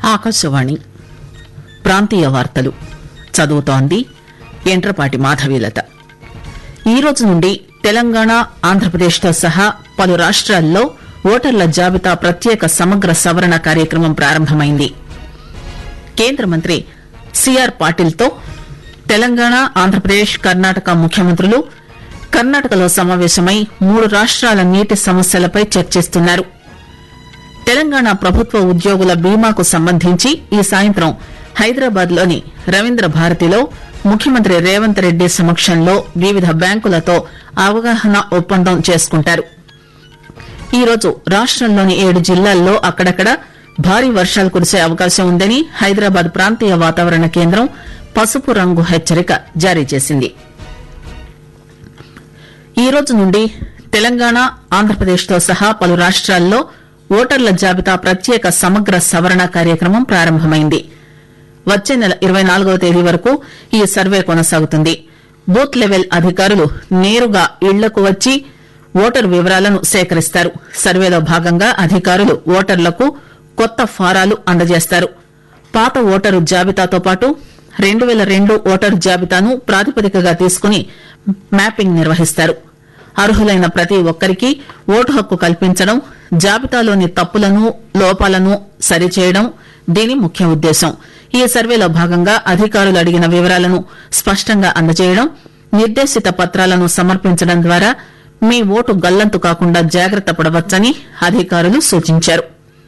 ఆకాశవాణి ప్రాంతీయ వార్తలు చదువుతోంది ఎంట్రపాటి మాధవీలత ఈ రోజు నుండి తెలంగాణ ఆంధ్రప్రదేశ్తో సహా పలు రాష్ట్రాల్లో ఓటర్ల జాబితా ప్రత్యేక సమగ్ర సవరణ కార్యక్రమం ప్రారంభమైంది కేంద్ర మంత్రి సిఆర్ పాటిల్తో తెలంగాణ ఆంధ్రప్రదేశ్ కర్ణాటక ముఖ్యమంత్రులు కర్ణాటకలో సమావేశమై మూడు రాష్ట్రాల నీటి సమస్యలపై చర్చిస్తున్నారు తెలంగాణ ప్రభుత్వ ఉద్యోగుల బీమాకు సంబంధించి ఈ సాయంత్రం హైదరాబాద్ లోని రవీంద్ర భారతిలో ముఖ్యమంత్రి రేవంత్ రెడ్డి సమక్షంలో వివిధ బ్యాంకులతో అవగాహన ఒప్పందం చేసుకుంటారు ఈ రోజు రాష్టంలోని ఏడు జిల్లాల్లో అక్కడక్కడ భారీ వర్షాలు కురిసే అవకాశం ఉందని హైదరాబాద్ ప్రాంతీయ వాతావరణ కేంద్రం పసుపు రంగు హెచ్చరిక జారీ చేసింది ఈ రోజు నుండి తెలంగాణ ఆంధ్రప్రదేశ్తో సహా పలు రాష్ట్రాల్లో ఓటర్ల జాబితా ప్రత్యేక సమగ్ర సవరణ కార్యక్రమం ప్రారంభమైంది వచ్చే నెల ఇరవై నాలుగవ తేదీ వరకు ఈ సర్వే కొనసాగుతుంది బూత్ లెవెల్ అధికారులు నేరుగా ఇళ్లకు వచ్చి ఓటరు వివరాలను సేకరిస్తారు సర్వేలో భాగంగా అధికారులు ఓటర్లకు కొత్త ఫారాలు అందజేస్తారు పాత ఓటరు జాబితాతో పాటు రెండు పేల రెండు ఓటరు జాబితాను ప్రాతిపదికగా తీసుకుని మ్యాపింగ్ నిర్వహిస్తారు అర్హులైన ప్రతి ఒక్కరికి ఓటు హక్కు కల్పించడం జాబితాలోని తప్పులను లోపాలను సరిచేయడం దీని ముఖ్య ఉద్దేశం ఈ సర్వేలో భాగంగా అధికారులు అడిగిన వివరాలను స్పష్టంగా అందజేయడం నిర్దేశిత పత్రాలను సమర్పించడం ద్వారా మీ ఓటు గల్లంతు కాకుండా జాగ్రత్త పడవచ్చని అధికారులు సూచించారు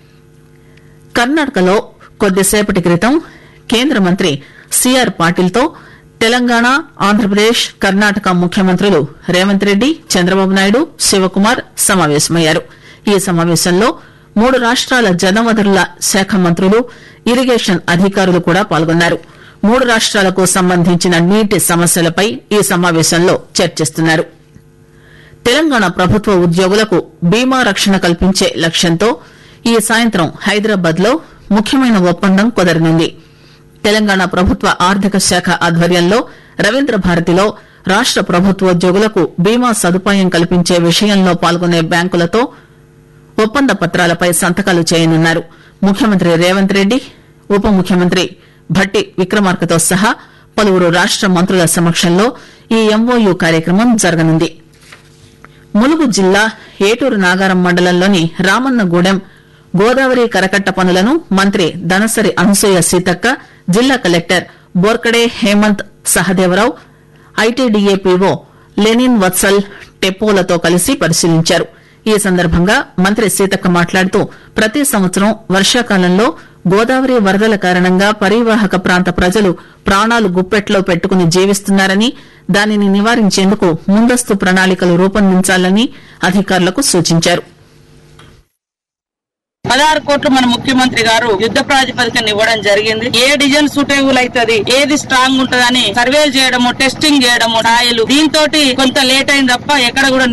కర్ణాటకలో కొద్దిసేపటి క్రితం కేంద్ర మంత్రి సిఆర్ పాటిల్తో తెలంగాణ ఆంధ్రప్రదేశ్ కర్ణాటక ముఖ్యమంత్రులు రేవంత్ రెడ్డి చంద్రబాబు నాయుడు శివకుమార్ సమావేశమయ్యారు ఈ సమావేశంలో మూడు రాష్ట్రాల జలవనరుల శాఖ మంత్రులు ఇరిగేషన్ అధికారులు కూడా పాల్గొన్నారు మూడు రాష్ట్రాలకు సంబంధించిన నీటి సమస్యలపై ఈ సమావేశంలో చర్చిస్తున్నారు తెలంగాణ ప్రభుత్వ ఉద్యోగులకు బీమా రక్షణ కల్పించే లక్ష్యంతో ఈ సాయంత్రం హైదరాబాద్ లో ముఖ్యమైన ఒప్పందం కుదరనుంది తెలంగాణ ప్రభుత్వ ఆర్థిక శాఖ ఆధ్వర్యంలో రవీంద్ర భారతిలో రాష్ట ప్రభుత్వోద్యోగులకు బీమా సదుపాయం కల్పించే విషయంలో పాల్గొనే బ్యాంకులతో ఒప్పంద పత్రాలపై సంతకాలు చేయనున్నారు ముఖ్యమంత్రి రేవంత్ రెడ్డి ఉప ముఖ్యమంత్రి భట్టి విక్రమార్కతో సహా పలువురు రాష్ట మంత్రుల సమక్షంలో ఈ ఎంఓయూ కార్యక్రమం జరగనుంది ములుగు జిల్లా ఏటూరు నాగారం మండలంలోని రామన్నగూడెం గోదావరి కరకట్ట పనులను మంత్రి దనసరి అనసూయ సీతక్క జిల్లా collector Borkade Hemant Sahadevrao ITDA PO Lenin Vatsal టెపోలతో కలిసి పరిశీలించారు ఈ సందర్భంగా మంత్రి సీతక్క మాట్లాడుతూ ప్రతి సంవత్సరం వర్షాకాలంలో గోదావరి వరదల కారణంగా పరివాహక ప్రాంత ప్రజలు ప్రాణాలు గుప్పెట్లో పెట్టుకుని జీవిస్తున్నారని దానిని నివారించేందుకు ముందస్తు ప్రణాళికలు రూపొందించాలని అధికారులకు సూచించారు పదహారు కోట్లు మన ముఖ్యమంత్రి గారు యుద్ధ ప్రాతిపదికన ఇవ్వడం జరిగింది ఏ డిజైన్ సూటేబుల్ అవుతుంది ఏది స్ట్రాంగ్ ఉంటదని సర్వేలు చేయడము టెస్టింగ్ చేయడము రాయలు దీంతో కొంత లేట్ అయింది తప్ప ఎక్కడ కూడా